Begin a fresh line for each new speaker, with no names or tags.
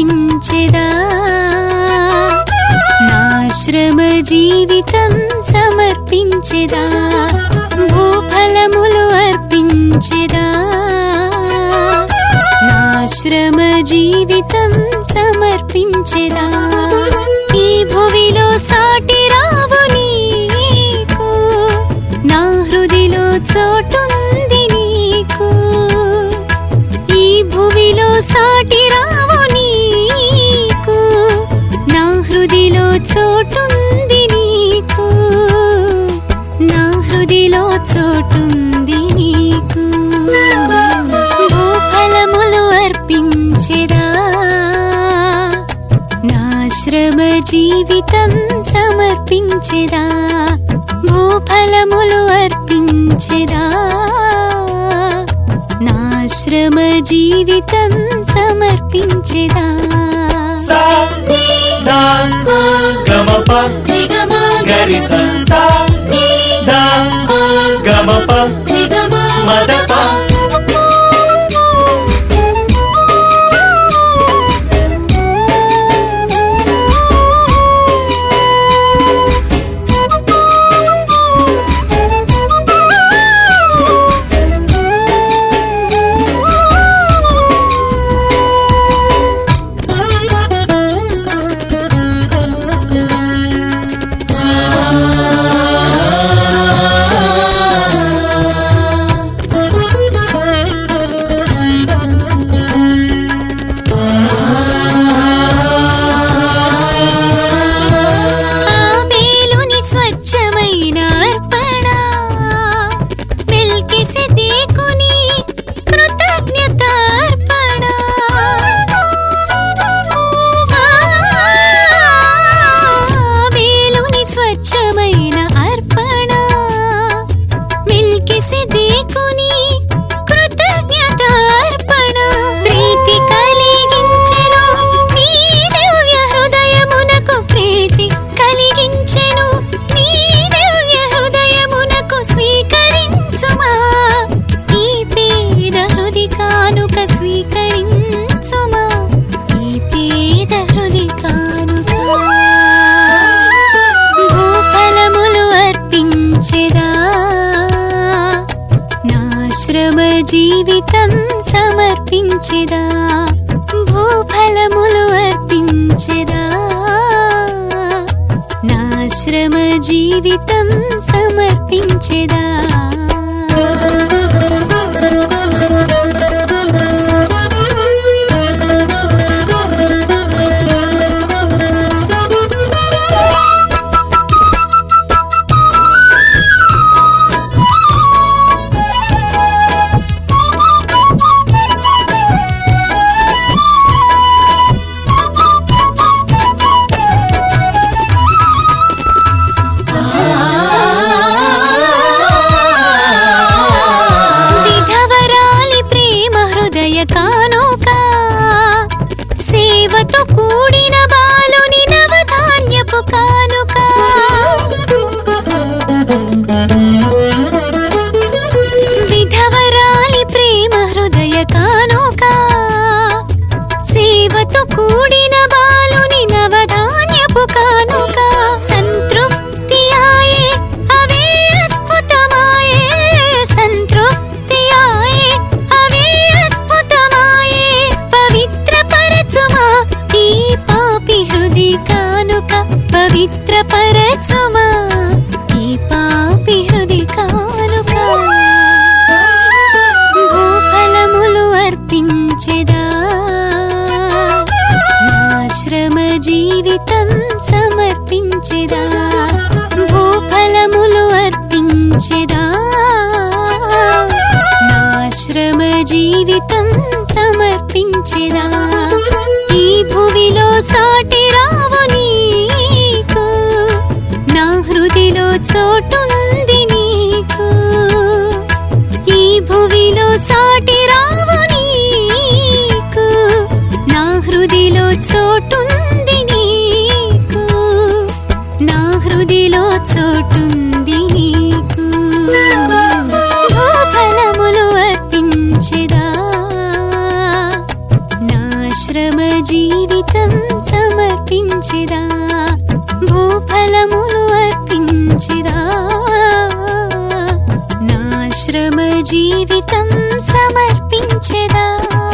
అర్పించెదా నాశ్రమ జీవితం సమర్పించెదా భూఫలములు అర్పించెదా నాశ్రమ జీవితం సమర్పించెదా ఈ భువిలో సాటి రావు నీకు నా హృదిలో చోటుంది నీకు ఈ భువిలో సాటి రావు నీకు నా హృదిలో చోటుంది నీకు నా హృదిలో చోటుంది నీకు భూఫలములు అర్పించెదా నాశ్రమ జీవితం సమర్పించెదా భూఫలములు అర్పించెదా నాశ్రమ జీవితం సమర్పించెదా
సా దా గమప గరి స సా దా గమప మదప
ఆబేలుని స్వచ్ఛమైన అర్పణ మెల్కిసెదెకుని కృతజ్ఞత అర్పణ ఆబేలుని స్వచ్ఛమైన అర్పణ మెల్కిసెదెకుని కృతజ్ఞత అర్పణ ప్రీతి కలిగించెను నీ దివ్య హృదయమునకు ప్రీతి కలిగించెను నీ దివ్య హృదయమునకు స్వీకరించుమా ఈ పేద హృది కానుక స్వీకరించుమా ఈ పేద హృది కానుక భూఫలములు అర్పించెదా నాశ్రమ జీవితం సమర్పించెదా భూఫలములు అర్పించెదా నాశ్రమ జీవితం సమర్పించెదా విధవరాలి ప్రేమ హృదయ కానుక సేవతో కూడిన బాలుని నవధాన్యపు కానుక విధవరాలి ప్రేమ హృదయ కానుక సేవతో కూడిన బాలుని నవధాన్యపు కానుక సంతృప్తి ఆయే అవే అద్భుతమాయే సంతృప్తి ఆయే అవే అద్భుతమాయే పవిత్ర పరచుమా ఈ పాపి హృది కానుక పవిత్ర పరచుమా ఈ పాపి హృది కానుక భూఫలములు అర్పించెదా నాశ్రమ జీవితం సమర్పించెదా భూఫలములు అర్పించెదా నాశ్రమ జీవితం సమర్పించెదా ఈ భువిలో సాటి రావు నీకు నా హృదిలో చోటుంది నీకు ఈ భువిలో సాటి రావు నీకు నా హృదిలో చోటుంది నీకు నా హృదిలో చోటుంది నీకు భూఫలములు అర్పించెదా నాశ్రమ జీవితం ఆశ్రమ జీవితం సమర్పించెదా